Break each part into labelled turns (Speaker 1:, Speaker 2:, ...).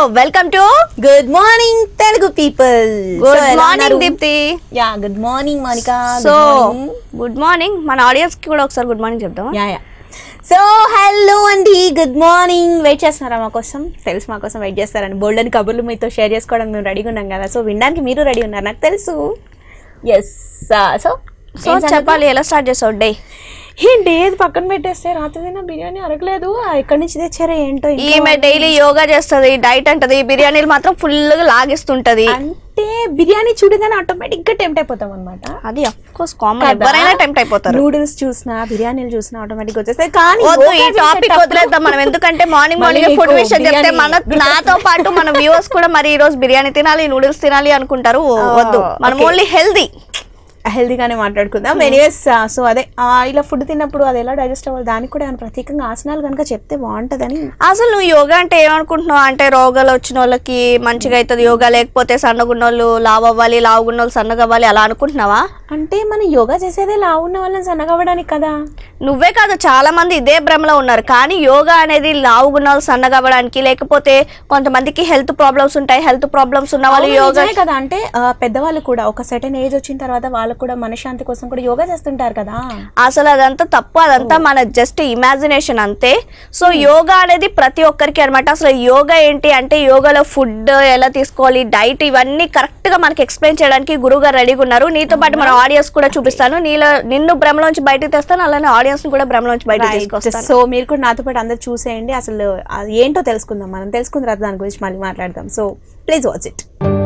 Speaker 1: Welcome to
Speaker 2: good morning Telugu people
Speaker 1: good morning Deepti
Speaker 2: yeah good morning Monika
Speaker 1: so good morning మన audience కి కూడా ఒకసారి good morning చెప్దాం
Speaker 2: yeah yeah so hello అండి good morning wait చేస్తున్నారా మా కోసం తెలుసు మా కోసం వెయిట్ చేస్తారని బోల్డ్ అని కబుర్లు మీతో షేర్ చేసుకోవడానికి మేము రెడీగా ఉన్నాం కదా సో వినడానికి మీరు రెడీ ఉన్నారు నాకు తెలుసు ఎస్ సో
Speaker 1: సో చెప్పాలి ఎలా స్టార్ట్ చేసావు డే
Speaker 2: ఏంటి ఏది పక్కన పెట్టేస్తే రాత్రి తిన్న బిర్యానీ అరగలేదు ఆ, ఎక్కడి నుంచి తెచ్చారా ఏంటో ఇంట్లో
Speaker 1: ఈమె డైలీ యోగా చేస్తది డైట్ అంటది బిర్యానీలు మాత్రం ఫుల్ గా లాగిస్తుంటది
Speaker 2: అంటే బిర్యానీ చూడగానే ఆటోమేటిక్ గా టెంప్ట్ అయిపోతాం అనమాట
Speaker 1: అది అఫ్ కోర్స్ కామన్ ఎవరైనా టెంప్ట్ అయిపోతారు
Speaker 2: నూడిల్స్ చూసినా బిర్యానీలు చూసినా ఆటోమేటిక్ వచ్చేస్తాయి కానీ
Speaker 1: వద్దు ఈ
Speaker 2: యోగా
Speaker 1: టాపిక్
Speaker 2: చేసేటప్పుడు-
Speaker 1: వదిలేద్దాం మనం ఎందుకంటే మార్నింగ్
Speaker 2: మళ్ళీ
Speaker 1: మార్నింగ్ ఫుడ్
Speaker 2: నీకు
Speaker 1: విషయం చెప్తే మన
Speaker 2: బిర్యానీ
Speaker 1: నాతో పాటు మన వ్యూవర్స్ కూడా మరి ఈ రోజు బిర్యానీ తినాలి నూడిల్స్ తినాలి అనుకుంటారు వద్దు మనం
Speaker 2: okay.
Speaker 1: ఓన్లీ హెల్దీ
Speaker 2: హెల్దీగానే మాట్లాడుకుందాం ఎనీవేస్ సో అదే ఆ, ఇలా ఫుడ్ తిన్నప్పుడు అది ఎలా డైజెస్ట్ అవ్వాలి దానికి కూడా ఏమైనా ప్రత్యేకంగా ఆసనాలు కనుక చెప్తే బాగుంటుందని
Speaker 1: అసలు నువ్వు యోగా అంటే ఏమనుకుంటున్నావు అంటే రోగాలు వచ్చిన వాళ్ళకి మంచిగా అవుతుంది యోగా లేకపోతే సన్నగున్న వాళ్ళు లావు అవ్వాలి లావుగున్న వాళ్ళు సన్నగా అవ్వాలి అలా అనుకుంటున్నావా
Speaker 2: అంటే మనం యోగా చేసేదే లా ఉన్న వాళ్ళని సన్నగవ్వడానికి కదా
Speaker 1: నువ్వే కాదు చాలా మంది ఇదే భ్రమలో ఉన్నారు కానీ యోగా అనేది లావుగున్న వాళ్ళు సన్నగా అవ్వడానికి లేకపోతే కొంతమందికి హెల్త్ ప్రాబ్లమ్స్ ఉంటాయి హెల్త్ ప్రాబ్లమ్స్ ఉన్న వాళ్ళు
Speaker 2: అవును,
Speaker 1: యోగా
Speaker 2: నిజమే కదా అంటే ఆ, పెద్దవాళ్ళు కూడా ఒక సర్టెన్ ఏజ్ వచ్చిన తర్వాత వాళ్ళకు కూడా మనశ్శాంతి కోసం కూడా యోగా చేస్తుంటారు కదా
Speaker 1: అసలు అదంతా తప్పు అదంతా మన జస్ట్ ఇమాజినేషన్ అంతే సో యోగా అనేది ప్రతి ఒక్కరికి అనమాట అసలు యోగా ఏంటి అంటే యోగాలో ఫుడ్ ఎలా తీసుకోవాలి డైట్ ఇవన్నీ కరెక్ట్ గా మనకి ఎక్స్ప్లెయిన్ చేయడానికి గురువు గారు రెడీగా ఉన్నారు నీతో పాటు మన ఆడియన్స్ కూడా చూపిస్తాను నీలో నిన్ను భ్రమలోంచి బయటకు తెస్తాను అలానే ఆడియన్స్ ని కూడా భ్రమలోంచి బయటకు తీసుకొస్తాను
Speaker 2: సో మీరు కూడా నాతో పాటు అందరు చూసేయండి అసలు అది ఏంటో తెలుసుకుందాం మనం తెలుసుకున్న తర్వాత దాని గురించి మళ్ళీ మాట్లాడదాం సో ప్లీజ్ వాచ్ ఇట్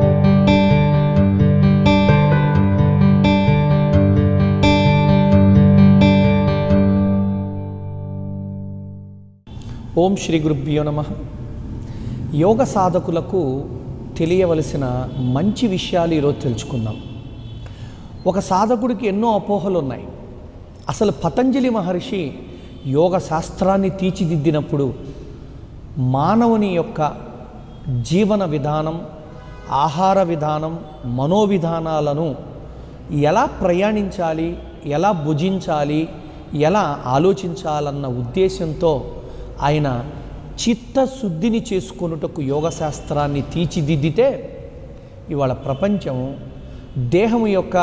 Speaker 3: ఓం శ్రీ గురుభ్యో నమ యోగ సాధకులకు తెలియవలసిన మంచి విషయాలు ఈరోజు తెలుసుకుందాం ఒక సాధకుడికి ఎన్నో అపోహలు ఉన్నాయి అసలు పతంజలి మహర్షి యోగ శాస్త్రాన్ని తీర్చిదిద్దినప్పుడు మానవుని యొక్క జీవన విధానం ఆహార విధానం మనోవిధానాలను ఎలా ప్రయాణించాలి ఎలా భుజించాలి ఎలా ఆలోచించాలన్న ఉద్దేశంతో ఆయన చిత్తశుద్ధిని చేసుకొనుటకు యోగ శాస్త్రాన్ని తీర్చిదిద్దితే ఇవాళ ప్రపంచం దేహం యొక్క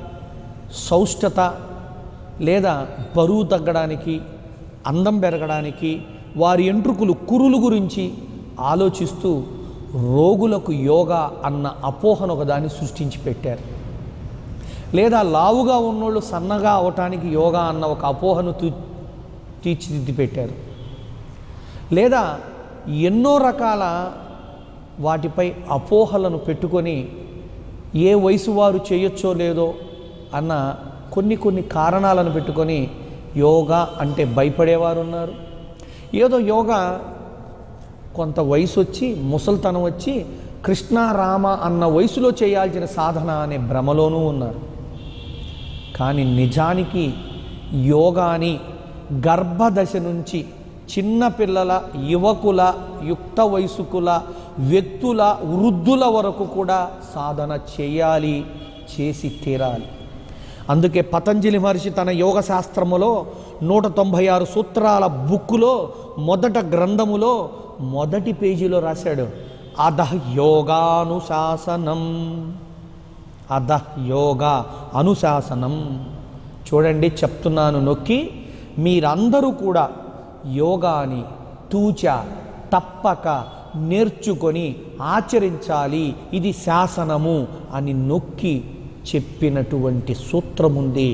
Speaker 3: సౌష్టత లేదా బరువు తగ్గడానికి అందం పెరగడానికి వారి ఎంట్రుకులు కురులు గురించి ఆలోచిస్తూ రోగులకు యోగా అన్న అపోహను ఒకదాన్ని సృష్టించి పెట్టారు లేదా లావుగా ఉన్నోళ్ళు సన్నగా అవటానికి యోగా అన్న ఒక అపోహను తూ తీర్చిదిద్ది పెట్టారు లేదా ఎన్నో రకాల వాటిపై అపోహలను పెట్టుకొని ఏ వయసు వారు చేయొచ్చో లేదో అన్న కొన్ని కొన్ని కారణాలను పెట్టుకొని యోగా అంటే భయపడేవారు ఉన్నారు ఏదో యోగా కొంత వయసు వచ్చి ముసల్తనం వచ్చి కృష్ణ రామ అన్న వయసులో చేయాల్సిన సాధన అనే భ్రమలోనూ ఉన్నారు కానీ నిజానికి యోగాని గర్భదశ నుంచి చిన్నపిల్లల యువకుల యుక్త వయసుకుల వ్యక్తుల వృద్ధుల వరకు కూడా సాధన చేయాలి చేసి తీరాలి అందుకే పతంజలి మహర్షి తన యోగ శాస్త్రములో నూట తొంభై ఆరు సూత్రాల బుక్కులో మొదట గ్రంథములో మొదటి పేజీలో రాశాడు అధ యోగానుశాసనం అధ యోగా అనుశాసనం చూడండి చెప్తున్నాను నొక్కి మీరందరూ కూడా యోగాని తూచ తప్పక నేర్చుకొని ఆచరించాలి ఇది శాసనము అని నొక్కి చెప్పినటువంటి సూత్రముంది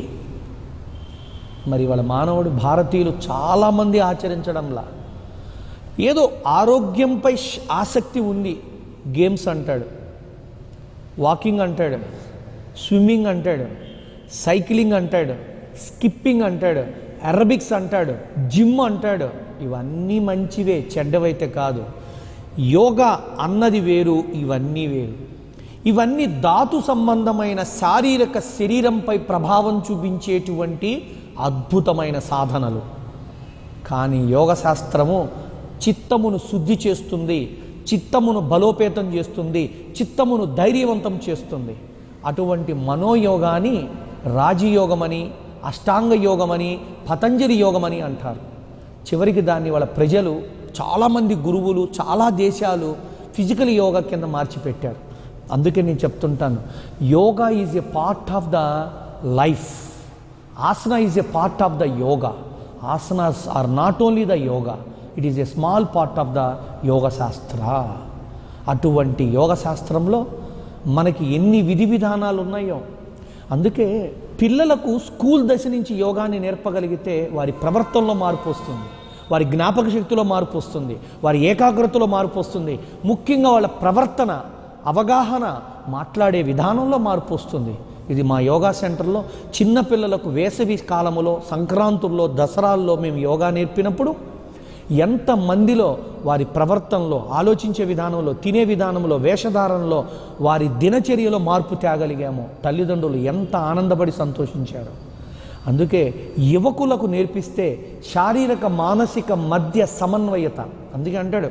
Speaker 3: మరి వాళ్ళ మానవుడు భారతీయులు చాలామంది ఆచరించడంలా ఏదో ఆరోగ్యంపై శ్- ఆసక్తి ఉంది గేమ్స్ అంటాడు వాకింగ్ అంటాడు స్విమ్మింగ్ అంటాడు సైక్లింగ్ అంటాడు స్కిప్పింగ్ అంటాడు అరబిక్స్ అంటాడు జిమ్ అంటాడు ఇవన్నీ మంచివే చెడ్డవైతే కాదు యోగా అన్నది వేరు ఇవన్నీ వేరు ఇవన్నీ ధాతు సంబంధమైన శారీరక శరీరంపై ప్రభావం చూపించేటువంటి అద్భుతమైన సాధనలు కానీ యోగ శాస్త్రము చిత్తమును శుద్ధి చేస్తుంది చిత్తమును బలోపేతం చేస్తుంది చిత్తమును ధైర్యవంతం చేస్తుంది అటువంటి మనోయోగాని రాజయోగమని అష్టాంగ యోగమని పతంజలి యోగమని అంటారు చివరికి దాన్ని వాళ్ళ ప్రజలు చాలామంది గురువులు చాలా దేశాలు ఫిజికల్ యోగా కింద మార్చిపెట్టారు అందుకే నేను చెప్తుంటాను yoga is a part of the life asana is a part of the yoga asanas are not only the yoga it is a small part of the yoga shastra అటువంటి యోగ శాస్త్రంలో మనకి ఎన్ని విధి విధానాలు ఉన్నాయో అందుకే పిల్లలకు స్కూల్ దశ నుంచి యోగాని నేర్పగలిగితే వారి ప్రవర్తనలో మార్పు వస్తుంది వారి జ్ఞాపక శక్తిలో మార్పు వస్తుంది వారి ఏకాగ్రతలో మార్పు వస్తుంది ముఖ్యంగా వాళ్ళ ప్రవర్తన అవగాహన మాట్లాడే విధానంలో మార్పు వస్తుంది ఇది మా యోగా సెంటర్లో చిన్న పిల్లలకు వేసవి కాలములో సంక్రాంతుల్లో దసరాల్లో మేము యోగా నేర్పినప్పుడు ఎంత మందిలో వారి ప్రవర్తనలో ఆలోచించే విధానంలో తినే విధానంలో వేషధారణలో వారి దినచర్యలో మార్పు తేగలిగామో తల్లిదండ్రులు ఎంత ఆనందపడి సంతోషించారు అందుకే యువకులకు నేర్పిస్తే శారీరక మానసిక మధ్య సమన్వయత అందుకే అంటాడు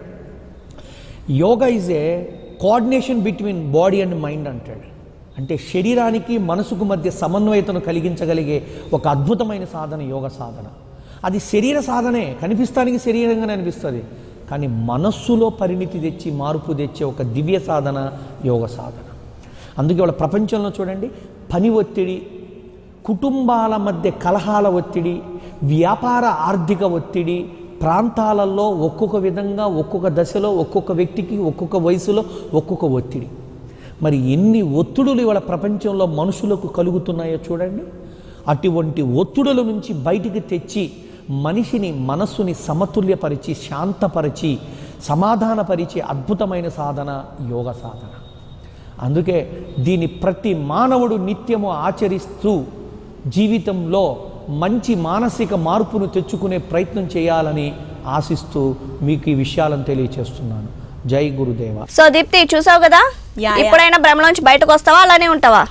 Speaker 3: yoga is a coordination between body and mind అంటాడు అంటే శరీరానికి మనసుకు మధ్య సమన్వయతను కలిగించగలిగే ఒక అద్భుతమైన సాధన యోగ సాధన అది శరీర సాధనే కనిపిస్తానికి శరీరంగానే అనిపిస్తుంది కానీ మనస్సులో పరిణితి తెచ్చి మార్పు తెచ్చే ఒక దివ్య సాధన యోగ సాధన అందుకే వాళ్ళ ప్రపంచంలో చూడండి పని ఒత్తిడి కుటుంబాల మధ్య కలహాల ఒత్తిడి వ్యాపార ఆర్థిక ఒత్తిడి ప్రాంతాలలో ఒక్కొక్క విధంగా ఒక్కొక్క దశలో ఒక్కొక్క వ్యక్తికి ఒక్కొక్క వయసులో ఒక్కొక్క ఒత్తిడి మరి ఎన్ని ఒత్తిడులు ఇవాళ ప్రపంచంలో మనుషులకు కలుగుతున్నాయో చూడండి అటువంటి ఒత్తిడుల నుంచి బయటికి తెచ్చి మనిషిని మనస్సుని సమతుల్యపరిచి శాంతపరిచి సమాధానపరిచే అద్భుతమైన సాధన యోగ సాధన అందుకే దీని ప్రతి మానవుడు నిత్యము ఆచరిస్తూ జీవితంలో మంచి మానసిక మార్పును తెచ్చుకునే ప్రయత్నం చేయాలని ఆశిస్తూ మీకు ఈ విషయాలను తెలియచేస్తున్నాను జై గురుదేవ
Speaker 1: సో దీప్తి చూసావు కదా
Speaker 2: యా, యా.
Speaker 1: ఇప్పుడైనా భ్రమలోంచి బయటకు వస్తావా అలానే ఉంటావా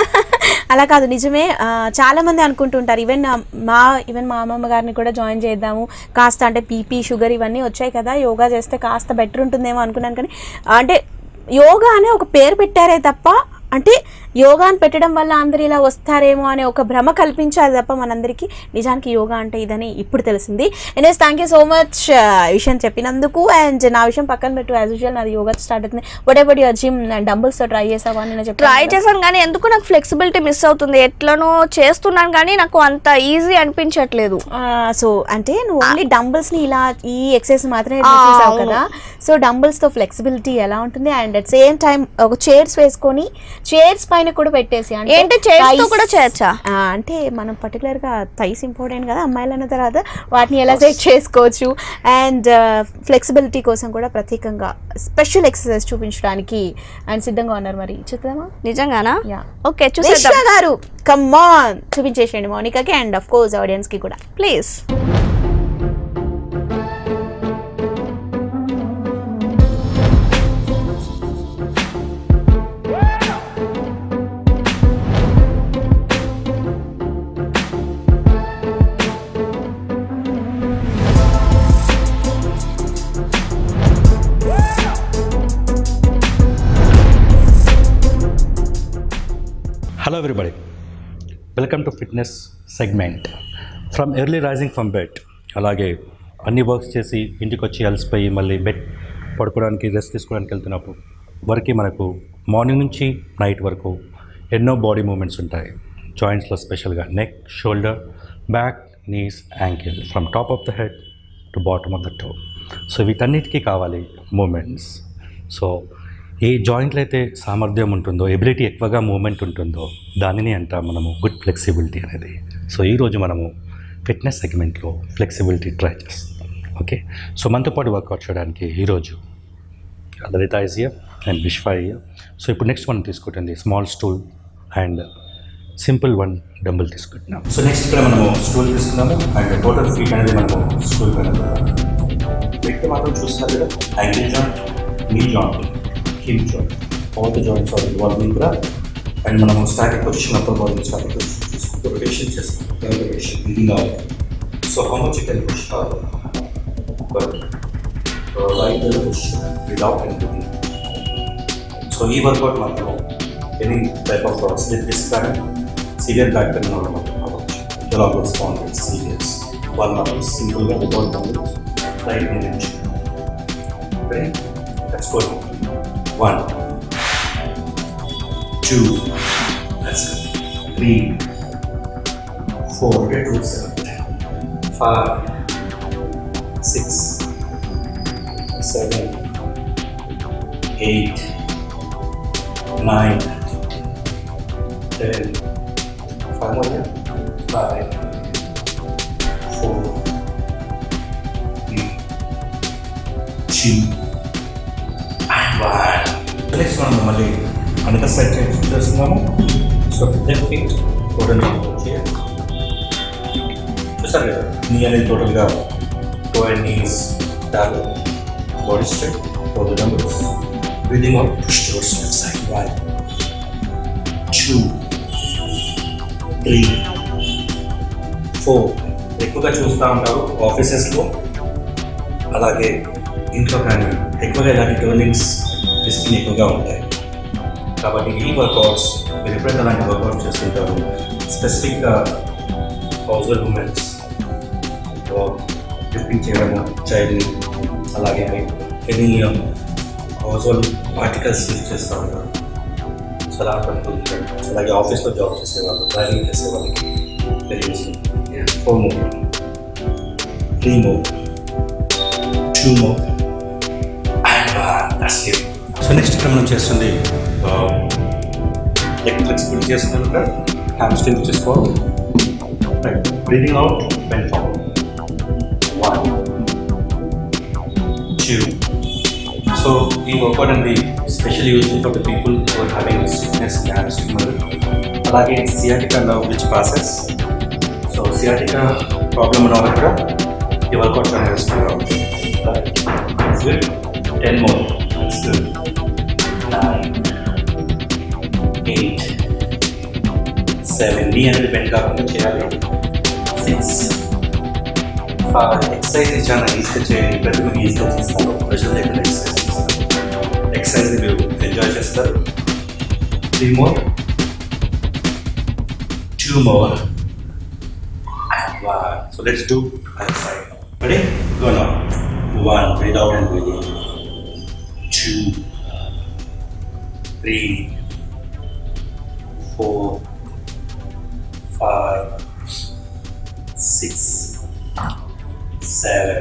Speaker 2: అలా కాదు నిజమే ఆ, చాలా మంది అనుకుంటుంటారు ఈవెన్ మా ఈవెన్ మా అమ్మమ్మ గారిని కూడా జాయిన్ చేద్దాము కాస్త అంటే పీపీ షుగర్ ఇవన్నీ వచ్చాయి కదా యోగా చేస్తే కాస్త బెటర్ ఉంటుందేమో అనుకున్నాను కానీ అంటే యోగా అనే ఒక పేరు పెట్టారే తప్ప అంటే యోగాని పెట్టడం వల్ల అందరు ఇలా వస్తారేమో అనే ఒక భ్రమ కల్పించాలి తప్ప మనందరికీ నిజానికి యోగా అంటే ఇదని ఇప్పుడు తెలిసింది ఎనీస్ థ్యాంక్ యూ సో మచ్ ఈ విషయం చెప్పినందుకు అండ్ నా విషయం పక్కన పెట్టు యాజ్ యూజువల్ నాది యోగా స్టార్ట్ అవుతుంది whatever your gym and డంబుల్స్తో ట్రై చేసావా అని నేను
Speaker 1: ట్రై
Speaker 2: చెప్పాను
Speaker 1: చేశాను కానీ ఎందుకు నాకు ఫ్లెక్సిబిలిటీ మిస్ అవుతుంది ఎట్లనో చేస్తున్నాను కానీ నాకు అంత ఈజీ అనిపించట్లేదు
Speaker 2: సో అంటే నువ్వు ఓన్లీ డంబుల్స్ ని ఇలా ఈ ఎక్సర్సైజ్ మాత్రమే
Speaker 1: ఆ,
Speaker 2: చేసావు
Speaker 1: అవును.
Speaker 2: కదా సో డంబుల్స్ తో ఫ్లెక్సిబిలిటీ ఎలా ఉంటుంది అండ్ అట్ సేమ్ టైం ఒక చైర్స్ వేసుకొని చైర్స్ పైన కూడా పెట్టేసి
Speaker 1: ఏంటి, chairs తో
Speaker 2: thighs-
Speaker 1: కూడా చేయొచ్చా?
Speaker 2: ఆ, అంటే మనం పర్టికులర్ గా థైస్ ఇంపార్టెంట్ కదా అమ్మాయిలు అన్న తర్వాత వాటిని ఎలా సెట్ చేసుకోవచ్చు అండ్ ఫ్లెక్సిబిలిటీ కోసం కూడా ప్రత్యేకంగా స్పెషల్ ఎక్సర్సైజ్ చూపించడానికి ఆయన సిద్ధంగా ఉన్నారు మరి చూద్దామా
Speaker 1: నిజంగానా
Speaker 2: Yeah.
Speaker 1: ఓకే చూసేద్దాం
Speaker 2: నిషా గారు కమ్మాన్ చూపించేసేయండి మౌనికాకి అండ్ ఆఫ్ కోర్స్ ఆడియన్స్ కి కూడా
Speaker 1: please
Speaker 4: hello everybody welcome to fitness segment from early rising from bed అలాగే అన్ని వర్క్స్ చేసి ఇంటికి వచ్చి అలసిపోయి మళ్ళీ బెడ్ పడుకోవడానికి రెస్ట్ తీసుకోవడానికి వెళ్తున్నప్పుడు వరకు మనకు మార్నింగ్ నుంచి నైట్ వరకు ఎన్నో బాడీ మూమెంట్స్ ఉంటాయి జాయింట్స్లో స్పెషల్గా neck shoulder back knees ankle from top of the head to bottom of the toe so వీటన్నిటికీ కావాలి మూమెంట్స్ సో ఏ జాయింట్లో అయితే సామర్థ్యం ఉంటుందో ఎబిలిటీ ఎక్కువగా మూమెంట్ ఉంటుందో దానిని అంటాం మనము గుడ్ ఫ్లెక్సిబిలిటీ అనేది సో ఈరోజు మనము ఫిట్నెస్ సెగ్మెంట్లో ఫ్లెక్సిబిలిటీ ట్రై చేస్తాం ఓకే సో మనతో పాటు వర్కౌట్ చేయడానికి ఈరోజు Lalitha is here and Vishwa here so ఇప్పుడు నెక్స్ట్ మనం తీసుకుంటుంది small stool and simple one dumbbell తీసుకుంటున్నాం సో నెక్స్ట్ ఇక్కడ మనము స్టూల్ తీసుకున్నాము అండ్ టోటల్ ఫీట్ అనేది మనము స్టూల్ పైన వ్యక్తి మాత్రం చూస్తున్నారు కదా ankle joint knee joint hip joint all the joints are involving కూడా అండ్ మనము static position upper body static position తీసుకుంటూ రొటేషన్ చేస్తాం rotation leading out so how much can push but right push without anything so ఈ workout మాత్రం any type of slip disc కానీ severe back pain ఉన్న వాళ్ళు అవ్వచ్చు జలాబ్ స్పాండిల్స్ సీరియస్ వన్ అవర్ సింపుల్గా వితౌట్ రైట్ నుంచి okay that's good One, two, that's good. Three, four, get to seven, five, six, seven, eight, nine, ten. Five more, yeah? Five, four, three, two, and one. Next మనం మళ్ళీ అనక side చేస్తున్నాము so then feet total చేయాలి చూసారు కదా knee అనేది టోటల్గా toe and knees డాల్ body stretch for the dumbbells breathing out push towards left side one two three four ఎక్కువగా చూస్తూ ఉంటారు ఆఫీసెస్లో అలాగే ఇంట్లో కానీ ఎక్కువగా ఇలాంటి టర్నింగ్స్ రిస్క్ ఎక్కువగా ఉంటాయి కాబట్టి ఈ వర్కౌట్స్ మీరు ఎప్పుడైతే అలాంటి వర్కౌట్ చేస్తుంటారు స్పెసిఫిక్గా హౌస్ ఉమెన్స్ లిఫ్టింగ్ చేయడము చైల్డ్ని అలాగే any household articles use చేస్తూ ఉంటారు సో అలా పనులు అలాగే ఆఫీస్లో జాబ్ చేసేవాళ్ళు డ్రైవింగ్ చేసే వాళ్ళకి తెలియదు four more three more two more so next ఇక్కడ మనం చేస్తుంది లెగ్ ఫ్లెక్సిబిలిటీ చేస్తున్నాం ఇక్కడ హ్యామ్ స్ట్రింగ్ వచ్చేసి forward right breathing out bend forward one two so ఈ వర్కౌట్ అండి special useful for the people who are having stiffness hamstring అలాగే sciatica nerve which process so sciatica problem ఉన్న వాళ్ళు కూడా ఈ వర్కౌట్ చాలా యూస్ఫుల్గా ఉంటుంది good ten more good nine eight seven knee అనేది బెండ్ కాకుండా చేయాలి సిక్స్ ఫైవ్ ఎక్సర్సైజ్ చాలా ఈజీగా చేయండి ప్రతి మంది ఈజీగా చేస్తారు ప్రెషర్ లేకుండా ఎక్సర్సైజ్ చేస్తారు ఎక్సర్సైజ్ మీరు ఎంజాయ్ చేస్తారు three more two more One. So let's do other side. Ready? Go now. One. Breathe out and breathe in. Two. Three. Four. Five. Six. Seven.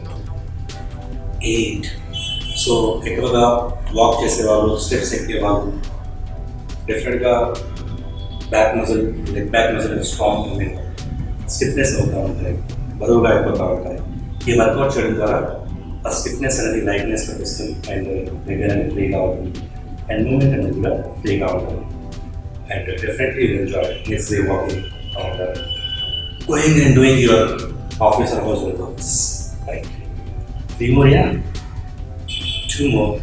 Speaker 4: Eight. So ఎక్కువగా walk చేసేవాళ్ళు steps ఎక్కేవాళ్ళు డెఫినెట్గా back muscle leg back muscle strong ఉంది stiffness అవుతూ ఉంటాయి బరువుగా అయిపోతూ ఉంటాయి ఈ వర్కౌట్ చేయడం ద్వారా ఆ స్టిఫ్నెస్ అనేది లైట్నెస్ లభిస్తుంది అండ్ దగ్గర అనేది ఫ్రీగా ఉంటుంది అండ్ మూమెంట్ అనేది కూడా ఫ్రీగా ఉంటుంది and definitely enjoy next day walking ఉంటారు going and doing your office or house works right three more yeah two more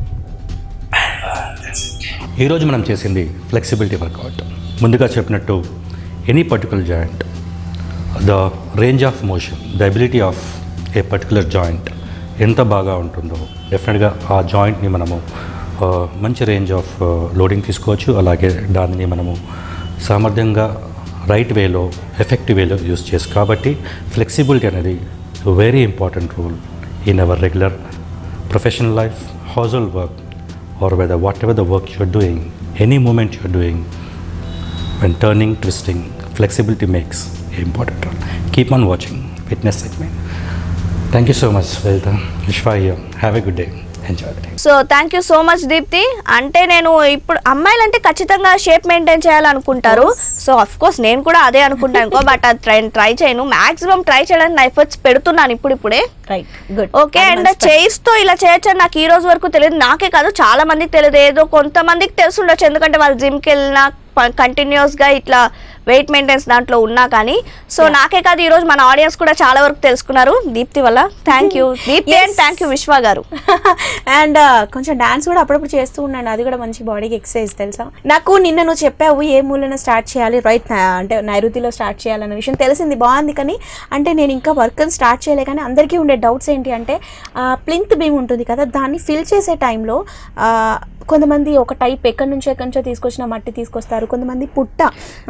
Speaker 4: ఈరోజు మనం చేసింది ఫ్లెక్సిబిలిటీ వర్కౌట్ ముందుగా చెప్పినట్టు any particular joint the range of motion the ability of a particular joint ఎంత బాగా ఉంటుందో డెఫినెట్గా ఆ జాయింట్ని మనము ఆ, మంచి రేంజ్ ఆఫ్ లోడింగ్ తీసుకోవచ్చు అలాగే దానిని మనము సామర్థ్యంగా రైట్ వేలో ఎఫెక్టివ్ వేలో యూస్ చేసు కాబట్టి ఫ్లెక్సిబిలిటీ అనేది very important rule in our regular professional life household work or whether whatever the work you're doing any moment you're doing when turning, twisting, flexibility makes an important role. Keep on watching Fitness segment. Thank you so much, Velta. Vishwa here. Have a good day. Enjoy the day.
Speaker 1: So thank you so much Deepti అంటే నేను ఇప్పుడు అమ్మాయిలు అంటే ఖచ్చితంగా shape maintain చేయాలనుకుంటారు so of course నేను కూడా అదే అనుకుంటాను బట్ అది ట్రై ట్రై చేయను మాక్సిమం ట్రై చేయడానికి నా ఎఫర్ట్స్ పెడుతున్నాను ఇప్పుడు ఇప్పుడే
Speaker 2: right good
Speaker 1: okay and chairs తో ఇలా చేయొచ్చు అని నాకు ఈ రోజు వరకు తెలియదు నాకే కాదు చాలా మందికి తెలియదు ఏదో కొంతమందికి తెలిసి ఉండొచ్చు ఎందుకంటే వాళ్ళు జిమ్కి వెళ్ళినా కంటిన్యూస్ గా ఇట్లా వెయిట్ మెయింటెన్స్ దాంట్లో ఉన్నా కానీ సో నాకే కాదు ఈ రోజు మన ఆడియన్స్ కూడా చాలా వరకు తెలుసుకున్నారు దీప్తి వల్ల thank you Deepti and thank you Vishwa గారు
Speaker 2: అండ్ కొంచెం డాన్స్ కూడా అప్పుడప్పుడు చేస్తూ ఉన్నాను అది కూడా మంచి బాడీకి ఎక్సర్సైజ్ తెలుసా నాకు నిన్న నువ్వు చెప్పావు ఏ మూలన స్టార్ట్ చేయాలి రైట్ అంటే నైరుతిలో స్టార్ట్ చేయాలన్న విషయం తెలిసింది బాగుంది కానీ అంటే నేను ఇంకా వర్క్ స్టార్ట్ చేయలే కానీ అందరికీ ఉండే డౌట్స్ ఏంటి అంటే ప్లింత్ బీమ్ ఉంటుంది కదా దాన్ని ఫిల్ చేసే టైంలో కొంతమంది ఒక టైప్ ఎక్కడి నుంచో ఎక్కడి నుంచో తీసుకొచ్చిన మట్టి తీసుకొస్తారు కొంతమంది పుట్ట అంటే పాము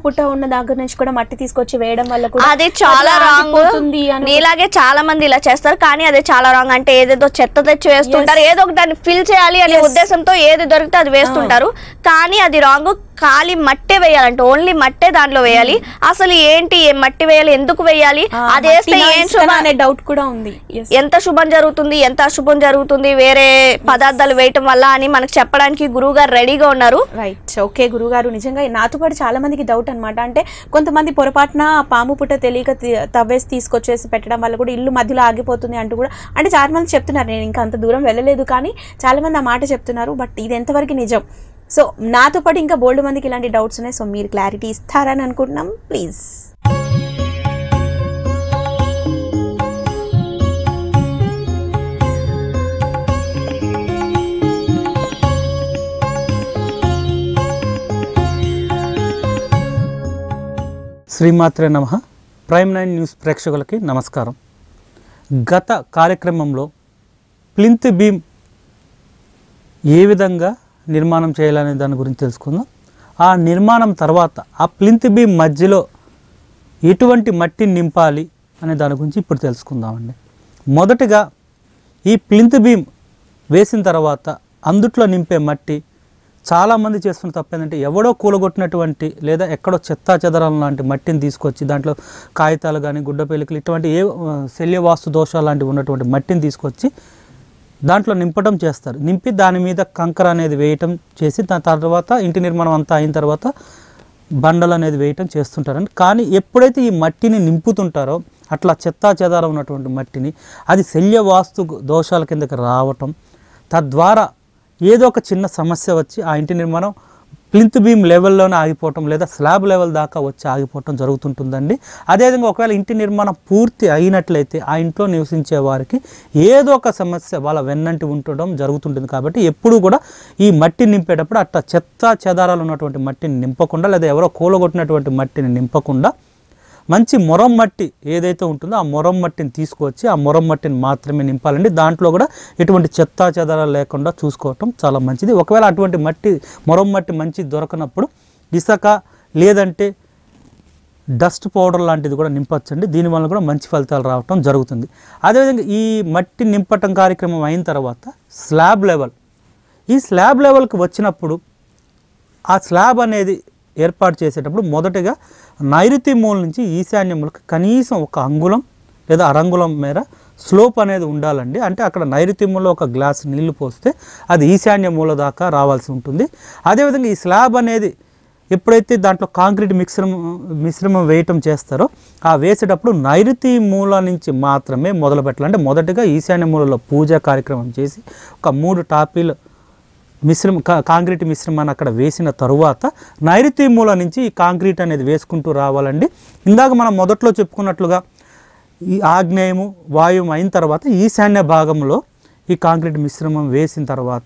Speaker 2: పుట్ట ఉన్న దగ్గర నుంచి కూడా మట్టి తీసుకొచ్చి వేయడం వల్ల కూడా
Speaker 1: అది చాలా
Speaker 2: అది
Speaker 1: రాంగ్
Speaker 2: ఆగిపోతుంది అని
Speaker 1: నీలాగే చాలా మంది ఇలా చేస్తారు కానీ అది చాలా రాంగ్ అంటే ఏదేదో చెత్త తెచ్చి వేస్తుంటారు ఏదో ఒక దాన్ని ఫిల్ చేయాలి అనే ఉద్దేశంతో ఏది దొరికితే అది వేస్తుంటారు కానీ అది రాంగ్ ఖాళీ మట్టే వేయాలంటే ఓన్లీ మట్టే దాంట్లో వేయాలి అసలు ఏంటి ఏ మట్టి వేయాలి ఎందుకు వేయాలి
Speaker 2: ఆ,
Speaker 1: అది వేస్తే
Speaker 2: మట్టినా
Speaker 1: ఏం
Speaker 2: ఇసుకనా
Speaker 1: శుభం
Speaker 2: అనే డౌట్ కూడా ఉంది Yes.
Speaker 1: ఎంత శుభం జరుగుతుంది ఎంత అశుభం జరుగుతుంది వేరే పదార్థాలు వేయటం వల్ల అని మనకు చెప్పడానికి గురువు గారు రెడీగా ఉన్నారు
Speaker 2: రైట్ ఓకే గురుగారు నిజంగా నాతో పాటు చాలా మందికి డౌట్ అన్నమాట అంటే కొంతమంది పొరపాటున పాము పుట్ట తెలియక తి- తవ్వేసి తీసుకొచ్చేసి పెట్టడం వల్ల కూడా ఇల్లు మధ్యలో ఆగిపోతుంది అంటూ కూడా అంటే చాలా మంది చెప్తున్నారు నేను ఇంకా అంత దూరం వెళ్ళలేదు కానీ చాలా మంది ఆ మాట చెప్తున్నారు బట్ ఇది ఎంతవరకు నిజం సో నాతో పాటు ఇంకా బోల్డ్ మందికి ఇలాంటి డౌట్స్ ఉన్నాయి సో మీరు క్లారిటీ ఇస్తారని అనుకుంటున్నాం ప్లీజ్
Speaker 5: శ్రీమాత్రే నమ ప్రైమ్ నైన్ న్యూస్ ప్రేక్షకులకి నమస్కారం గత కార్యక్రమంలో ప్లింత్ బీమ్ ఏ విధంగా నిర్మాణం చేయాలనే దాని గురించి తెలుసుకుందాం ఆ నిర్మాణం తర్వాత ఆ ప్లింత్ బీమ్ మధ్యలో ఎటువంటి మట్టి నింపాలి అనే దాని గురించి ఇప్పుడు తెలుసుకుందామండి మొదటగా ఈ ప్లింత్ బీమ్ వేసిన తర్వాత అందుట్లో నింపే మట్టి చాలామంది చేస్తున్న తప్పు ఏంటంటే ఎవడో కూలగొట్టినటువంటి లేదా ఎక్కడో చెత్తా చెదరం లాంటి మట్టిని తీసుకొచ్చి దాంట్లో కాగితాలు కానీ గుడ్డ పేలికలు ఇటువంటి ఏ ఆ, శల్యవాస్తు దోషాలు లాంటివి ఉన్నటువంటి మట్టిని తీసుకొచ్చి దాంట్లో నింపడం చేస్తారు నింపి దాని మీద కంకర అనేది వేయటం చేసి దాని తర్వాత ఇంటి నిర్మాణం అంతా అయిన తర్వాత బండలు అనేది వేయటం చేస్తుంటారండి కానీ ఎప్పుడైతే ఈ మట్టిని నింపుతుంటారో అట్లా చెత్తా చెదారం ఉన్నటువంటి మట్టిని అది శల్యవాస్తు దోషాల కిందకి రావటం తద్వారా ఏదో ఒక చిన్న సమస్య వచ్చి ఆ ఇంటి నిర్మాణం ప్లింత్ బీమ్ లెవెల్లోనే ఆగిపోవటం లేదా స్లాబ్ లెవెల్ దాకా వచ్చి ఆగిపోవటం జరుగుతుంటుందండి అదేవిధంగా ఒకవేళ ఇంటి నిర్మాణం పూర్తి అయినట్లయితే ఆ ఇంట్లో నివసించే వారికి ఏదో ఒక సమస్య వాళ్ళ వెన్నంటి ఉండడం జరుగుతుంటుంది కాబట్టి ఎప్పుడు కూడా ఈ మట్టి నింపేటప్పుడు అట్లా చెత్త చెదారాలు ఉన్నటువంటి మట్టిని నింపకుండా లేదా ఎవరో కూలగొట్టినటువంటి మట్టిని నింపకుండా మంచి మొరం మట్టి ఏదైతే ఉంటుందో ఆ మొరం మట్టిని తీసుకొచ్చి ఆ మొరం మట్టిని మాత్రమే నింపాలండి దాంట్లో కూడా ఎటువంటి చెత్త చెదారాలు లేకుండా చూసుకోవటం చాలా మంచిది ఒకవేళ అటువంటి మట్టి మొరం మట్టి మంచి దొరకనప్పుడు ఇసుక లేదంటే డస్ట్ పౌడర్ లాంటిది కూడా నింపచ్చండి దీనివల్ల కూడా మంచి ఫలితాలు రావటం జరుగుతుంది అదేవిధంగా ఈ మట్టి నింపటం కార్యక్రమం అయిన తర్వాత స్లాబ్ లెవెల్ ఈ స్లాబ్ లెవెల్కి వచ్చినప్పుడు ఆ స్లాబ్ అనేది ఏర్పాటు చేసేటప్పుడు మొదటగా నైరుతి మూల నుంచి ఈశాన్య మూలకి కనీసం ఒక అంగుళం లేదా అరంగుళం మేర స్లోప్ అనేది ఉండాలండి అంటే అక్కడ నైరుతి మూలలో ఒక గ్లాస్ నీళ్లు పోస్తే అది ఈశాన్య మూల దాకా రావాల్సి ఉంటుంది అదేవిధంగా ఈ స్లాబ్ అనేది ఎప్పుడైతే దాంట్లో కాంక్రీట్ మిశ్రమం మిశ్రమం వేయటం చేస్తారో ఆ వేసేటప్పుడు నైరుతి మూల నుంచి మాత్రమే మొదలు పెట్టాలి అంటే మొదటగా ఈశాన్య మూలలో పూజా కార్యక్రమం చేసి ఒక మూడు టాపీలు మిశ్రమ కా- కాంక్రీట్ మిశ్రమాన్ని అక్కడ వేసిన తరువాత నైరుతి మూల నుంచి ఈ కాంక్రీట్ అనేది వేసుకుంటూ రావాలండి ఇందాక మనం మొదట్లో చెప్పుకున్నట్లుగా ఈ ఆగ్నేయము వాయువు అయిన తర్వాత ఈశాన్య భాగంలో ఈ కాంక్రీట్ మిశ్రమం వేసిన తర్వాత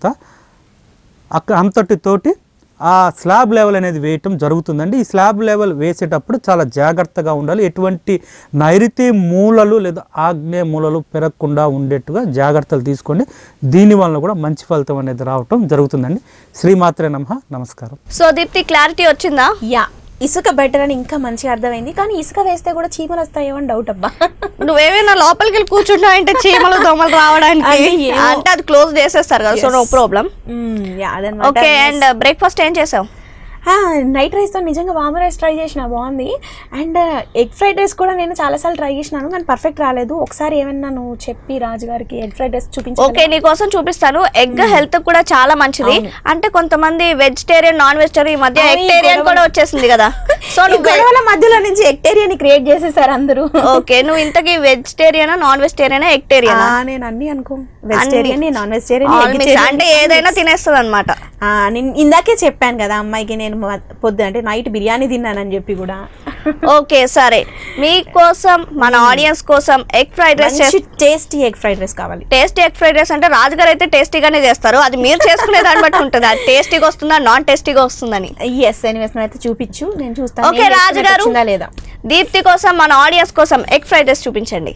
Speaker 5: అక్కడ అంతటితోటి ఆ స్లాబ్ లెవెల్ అనేది వేయటం జరుగుతుందండి ఈ స్లాబ్ లెవెల్ వేసేటప్పుడు చాలా జాగ్రత్తగా ఉండాలి ఎటువంటి నైరుతి మూలలు లేదా ఆగ్నేయ మూలలు పెరగకుండా ఉండేట్టుగా జాగ్రత్తలు తీసుకోండి దీనివల్ల కూడా మంచి ఫలితం అనేది రావటం జరుగుతుందండి శ్రీమాత్రే నమ నమస్కారం
Speaker 1: సో దీప్తి క్లారిటీ వచ్చిందా
Speaker 2: యా ఇసుక బెటర్ అని ఇంకా మంచిగా అర్థమైంది కానీ ఇసుక వేస్తే కూడా చీమలు వస్తాయేమో అని డౌట్ అబ్బా
Speaker 1: నువ్వేమైనా లోపలికి వెళ్ళి కూర్చుంటావు అంటే చీమలు దోమలు రావడానికి
Speaker 2: అంటే ఏమో.
Speaker 1: అంటే అది క్లోజ్ చేసేస్తారు కదా so no problem
Speaker 2: hmm, yeah అదనమాట
Speaker 1: ఓకే అండ్ బ్రేక్ఫాస్ట్ ఏం చేసావు
Speaker 2: నైట్ రైస్తో నిజంగా వాము రైస్ ట్రై చేసిన బాగుంది అండ్ ఎగ్ ఫ్రైడ్ రైస్ కూడా నేను చాలాసార్లు ట్రై చేసినాను కానీ పర్ఫెక్ట్ రాలేదు ఒకసారి ఏమన్నా నువ్వు చెప్పి రాజు గారికి ఎగ్ ఫ్రైడ్ రైస్ చూపించి
Speaker 1: ఓకే నీ కోసం చూపిస్తాను ఎగ్ హెల్త్ కూడా చాలా మంచిది అంటే కొంతమంది వెజిటేరియన్ నాన్ వెజిటేరియన్ ఈ మధ్య
Speaker 2: అవును, ఈ
Speaker 1: ఎక్టేరియన్
Speaker 2: గొడవలు-
Speaker 1: కూడా వచ్చేసింది కదా సో
Speaker 2: ఈ
Speaker 1: నువ్వు
Speaker 2: గొడవల మధ్యలో నుంచి ఎక్టేరియన్ క్రియేట్ చేసేసారు అందరూ
Speaker 1: ఓకే నువ్వు ఇంతకీ వెజిటేరియనా నాన్ వెజిటేరియనా ఎక్టేరియనా
Speaker 2: ఆ, నేను అన్ని అనుకో వెజిటేరియన్ నాన్ వెజిటేరియన్
Speaker 1: అంటే ఏదైనా తినేస్తుంది అనమాట
Speaker 2: నేను ఇందాకే చెప్పాను కదా అమ్మాయికి నేను మ- పొద్దు అంటే నైట్ బిర్యానీ తిన్నానని చెప్పి కూడా
Speaker 1: ఓకే సరే మీకోసం మన ఆడియన్స్ కోసం ఎగ్ ఫ్రైడ్ రైస్
Speaker 2: మంచి టేస్టీ ఎగ్ ఫ్రైడ్ రైస్ కావాలి
Speaker 1: టేస్టీ ఎగ్ ఫ్రైడ్ రైస్ అంటే రాజుగారు అయితే టేస్టీగానే చేస్తారు అది మీరు చేసుకునే దాన్ని బట్టి ఉంటుంది అది టేస్టీగా వస్తుందా నాన్ టేస్టీగా వస్తుందని
Speaker 2: ఎస్ ఎనీవేస్ అయితే చూపించు నేను చూస్తాను
Speaker 1: ఓకే
Speaker 2: నేను
Speaker 1: రాజు
Speaker 2: estimate
Speaker 1: గారు
Speaker 2: వచ్చిందా లేదా
Speaker 1: దీప్తి కోసం మన ఆడియన్స్ కోసం ఎగ్ ఫ్రైడ్ రైస్ చూపించండి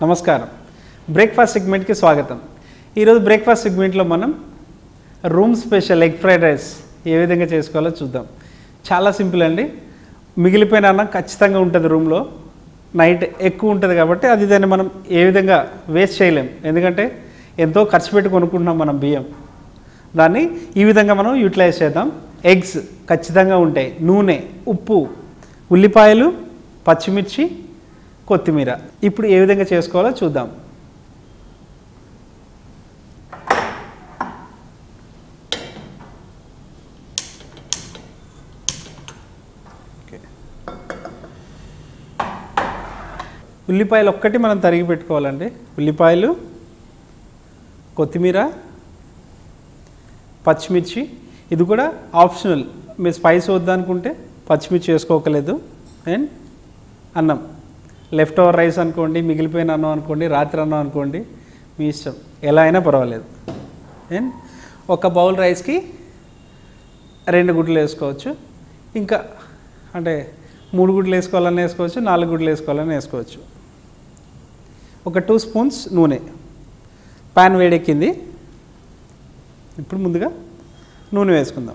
Speaker 6: నమస్కారం బ్రేక్ఫాస్ట్ సెగ్మెంట్కి స్వాగతం ఈరోజు బ్రేక్ఫాస్ట్ సెగ్మెంట్లో మనం room special egg fried rice ఏ విధంగా చేసుకోవాలో చూద్దాం చాలా సింపుల్ అండి మిగిలిపోయిన అన్నం ఖచ్చితంగా ఉంటుంది రూమ్లో నైట్ ఎక్కువ ఉంటుంది కాబట్టి అది దాన్ని మనం ఏ విధంగా వేస్ట్ చేయలేం ఎందుకంటే ఎంతో ఖర్చు పెట్టి కొనుక్కుంటున్నాం మనం బియ్యం దాన్ని ఈ విధంగా మనం యూటిలైజ్ చేద్దాం ఎగ్స్ ఖచ్చితంగా ఉంటాయి నూనె ఉప్పు ఉల్లిపాయలు పచ్చిమిర్చి కొత్తిమీర ఇప్పుడు ఏ విధంగా చేసుకోవాలో చూద్దాం ఓకే. ఉల్లిపాయలు ఒక్కటి మనం తరిగి పెట్టుకోవాలండి ఉల్లిపాయలు కొత్తిమీర పచ్చిమిర్చి ఇది కూడా ఆప్షనల్ మీరు స్పైస్ వద్దనుకుంటే పచ్చిమిర్చి వేసుకోకలేదు అండ్ అన్నం లెఫ్ట్ ఓవర్ రైస్ అనుకోండి మిగిలిపోయిన అన్నం అనుకోండి రాత్రి అన్నం అనుకోండి మీ ఇష్టం ఎలా అయినా పర్వాలేదు అండ్ ఒక బౌల్ రైస్కి రెండు గుడ్లు వేసుకోవచ్చు ఇంకా అంటే మూడు గుడ్లు వేసుకోవాలని వేసుకోవచ్చు నాలుగు గుడ్లు వేసుకోవాలని వేసుకోవచ్చు ఒక టూ స్పూన్స్ నూనె ప్యాన్ వేడెక్కింది ఇప్పుడు ముందుగా నూనె వేసుకుందాం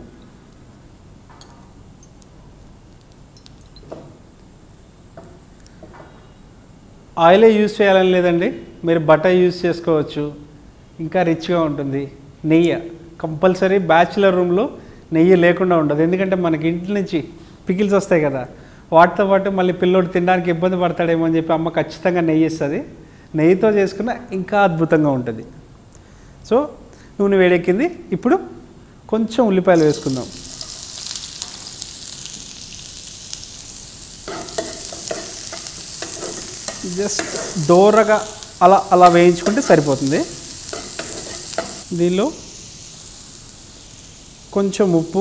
Speaker 6: ఆయిలే యూజ్ చేయాలని లేదండి మీరు బటర్ యూజ్ చేసుకోవచ్చు ఇంకా రిచ్గా ఉంటుంది నెయ్యి కంపల్సరీ బ్యాచులర్ రూమ్లో నెయ్యి లేకుండా ఉండదు ఎందుకంటే మనకి ఇంటి నుంచి పికిల్స్ వస్తాయి కదా వాటితో పాటు మళ్ళీ పిల్లోడు తినడానికి ఇబ్బంది పడతాడేమో అని చెప్పి అమ్మ ఖచ్చితంగా నెయ్యి ఇస్తుంది నెయ్యితో చేసుకున్న ఇంకా అద్భుతంగా ఉంటుంది సో నూనె వేడెక్కింది ఇప్పుడు కొంచెం ఉల్లిపాయలు వేసుకుందాం జస్ట్ దూరగా అలా అలా వేయించుకుంటే సరిపోతుంది దీనిలో కొంచెం ఉప్పు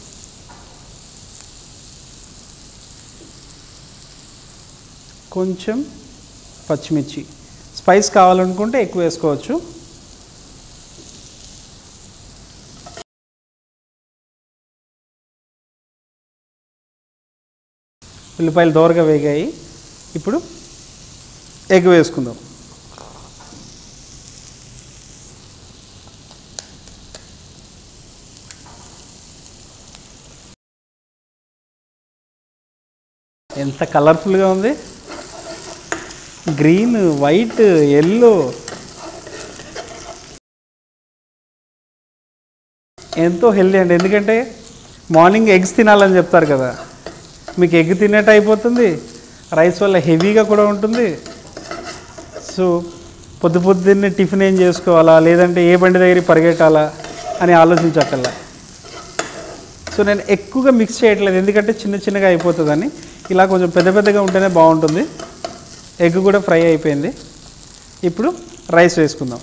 Speaker 6: కొంచెం పచ్చిమిర్చి స్పైస్ కావాలనుకుంటే ఎక్కువ వేసుకోవచ్చు ఉల్లిపాయలు దోరగా వేగాయి ఇప్పుడు ఎగ్ వేసుకుందాం ఎంత కలర్ఫుల్గా ఉంది గ్రీన్ వైట్ ఎల్లో ఎంతో హెల్దీ అండి ఎందుకంటే మార్నింగ్ ఎగ్స్ తినాలని చెప్తారు కదా మీకు ఎగ్ తినేట్టు అయిపోతుంది రైస్ వల్ల హెవీగా కూడా ఉంటుంది సో పొద్దు పొద్దున్నే టిఫిన్ ఏం చేసుకోవాలా లేదంటే ఏ బండి దగ్గరికి పరిగెట్టాలా అని ఆలోచించక్కల్లా సో నేను ఎక్కువగా మిక్స్ చేయట్లేదు ఎందుకంటే చిన్న చిన్నగా అయిపోతుందని ఇలా కొంచెం పెద్ద పెద్దగా ఉంటేనే బాగుంటుంది ఎగ్ కూడా ఫ్రై అయిపోయింది ఇప్పుడు రైస్ వేసుకుందాం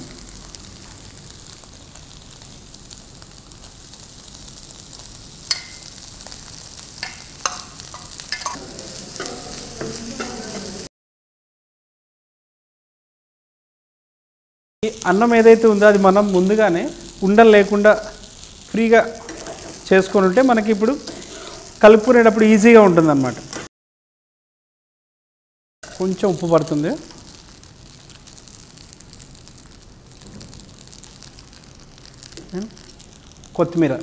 Speaker 6: ఈ అన్నం ఏదైతే ఉందో అది మనం ముందుగానే ఉండలు లేకుండా ఫ్రీగా చేసుకొని ఉంటే మనకి ఇప్పుడు కలుపుకునేటప్పుడు ఈజీగా ఉంటుందన్నమాట కొంచెం ఉప్పు పడుతుంది కొత్తిమీర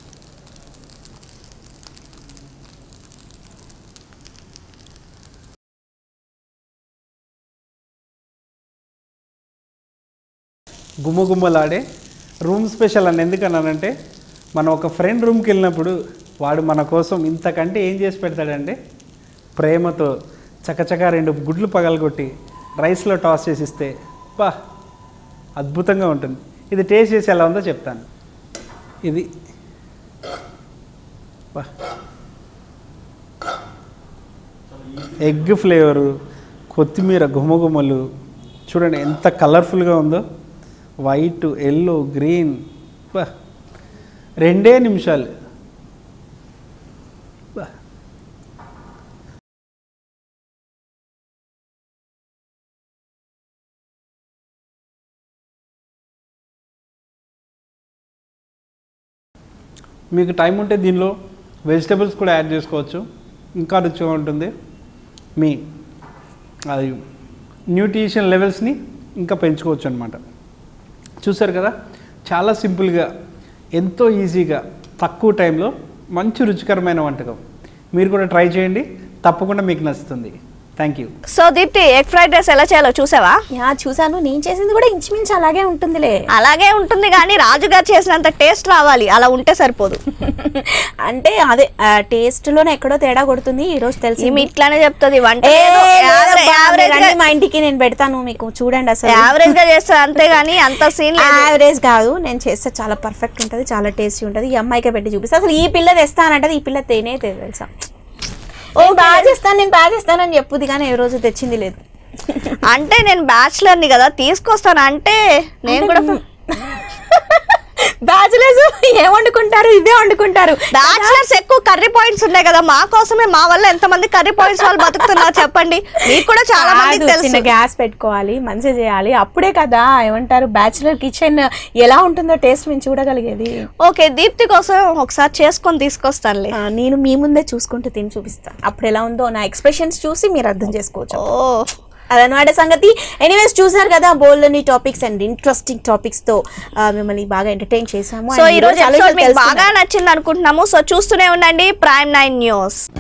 Speaker 6: గుమ్మగుమ్మలాడే రూమ్ స్పెషల్ అని ఎందుకన్నానంటే మనం ఒక ఫ్రెండ్ రూమ్కి వెళ్ళినప్పుడు వాడు మన కోసం ఇంతకంటే ఏం చేసి పెడతాడంటే ప్రేమతో చకచకా రెండు గుడ్లు పగలగొట్టి రైస్లో టాస్ చేసి ఇస్తే బా అద్భుతంగా ఉంటుంది ఇది టేస్ట్ చేసి ఎలా ఉందో చెప్తాను ఇది బా ఎగ్ ఫ్లేవరు కొత్తిమీర గుమ్మగుమ్మలు చూడండి ఎంత కలర్ఫుల్గా ఉందో వైట్ ఎల్లో గ్రీన్ బా రెండే నిమిషాలు బా మీకు టైం ఉంటే దీనిలో వెజిటబుల్స్ కూడా యాడ్ చేసుకోవచ్చు ఇంకా రుచిగా ఉంటుంది మీ అది న్యూట్రిషన్ లెవెల్స్ని ఇంకా పెంచుకోవచ్చు అనమాట చూసారు కదా చాలా సింపుల్గా ఎంతో ఈజీగా తక్కువ టైంలో మంచి రుచికరమైన వంటకం మీరు కూడా ట్రై చేయండి తప్పకుండా మీకు నచ్చుతుంది thank you
Speaker 1: so Deepti egg fried rice ఎలా చేయాలో చూసావా
Speaker 2: యా చూసాను నేను చేసింది కూడా ఇంచుమించు అలాగే ఉంటుందిలే
Speaker 1: అలాగే ఉంటుంది కానీ రాజుగారు చేసినంత టేస్ట్ రావాలి అలా ఉంటే సరిపోదు
Speaker 2: అంటే అదే టేస్ట్ లోనే ఎక్కడో తేడా కొడుతుంది ఈ రోజు తెలిసి
Speaker 1: ఈమె ఇట్లానే చెప్తుంది వంట
Speaker 2: ఏ,
Speaker 1: ఏదో
Speaker 2: లేదబ్బా,
Speaker 1: యావరేజ్
Speaker 2: మీరు రండి మా ఇంటికి నేను పెడతాను మీకు చూడండి అసలు
Speaker 1: యావరేజ్ గా చేస్తారు అంతేగాని అంత సీన్ లేదు
Speaker 2: యావరేజ్ కాదు నేను చేస్తే చాలా పర్ఫెక్ట్ ఉంటుంది చాలా టేస్టీ ఉంటుంది ఈ అమ్మాయికే పెట్టి చూపిస్తా అసలు ఈ పిల్ల తెస్తానంటది ఈ పిల్ల తేనే తేదు తెలుసా నేను బాగా చేస్తాను నేను బాగా చేస్తాను అని చెప్పుది కానీ ఏ రోజు తెచ్చింది లేదు
Speaker 1: అంటే నేను బ్యాచులర్ ని కదా తీసుకొస్తాను అంటే నేను కూడా
Speaker 2: బ్యాచులర్స్ ఏం వండుకుంటారు ఇదే వండుకుంటారు
Speaker 1: బ్యాచులర్స్ ఎక్కువ కర్రీ పాయింట్స్ ఉన్నాయి కదా మా కోసమే మా వల్ల ఎంత మంది కర్రీ పాయింట్స్ వాళ్ళు బతుకుతున్నారు చెప్పండి మీకు కూడా చాలా
Speaker 2: కాదు,
Speaker 1: మందికి
Speaker 2: చిన్న
Speaker 1: తెలుసు
Speaker 2: గ్యాస్ పెట్టుకోవాలి మంచిగా చేయాలి అప్పుడే కదా ఏమంటారు బ్యాచులర్ కిచెన్ ఎలా ఉంటుందో టేస్ట్ మేము చూడగలిగేది
Speaker 1: ఓకే దీప్తి కోసం ఒకసారి చేసుకొని తీసుకొస్తానులే
Speaker 2: ఆ, నేను మీ ముందే చూసుకుంటూ తిని చూపిస్తాను అప్పుడు ఎలా ఉందో నా ఎక్స్ప్రెషన్స్ చూసి మీరు అర్థం చేసుకోవచ్చు
Speaker 1: ఓ
Speaker 2: అదనమాట సంగతి ఎనీవేస్ చూసారు కదా బోల్డ్ని టాపిక్స్ అండ్ ఇంట్రెస్టింగ్ టాపిక్స్ తో ఆ, మిమ్మల్ని బాగా ఎంటర్టైన్ చేసాము
Speaker 1: సో
Speaker 2: And
Speaker 1: ఈ రోజు
Speaker 2: చాలా
Speaker 1: ఎపిసోడ్ మీకు
Speaker 2: తెలుసుకున్నాం.
Speaker 1: బాగా నచ్చింది అనుకుంటున్నాము సో చూస్తూనే ఉండండి ప్రైమ్ నైన్ న్యూస్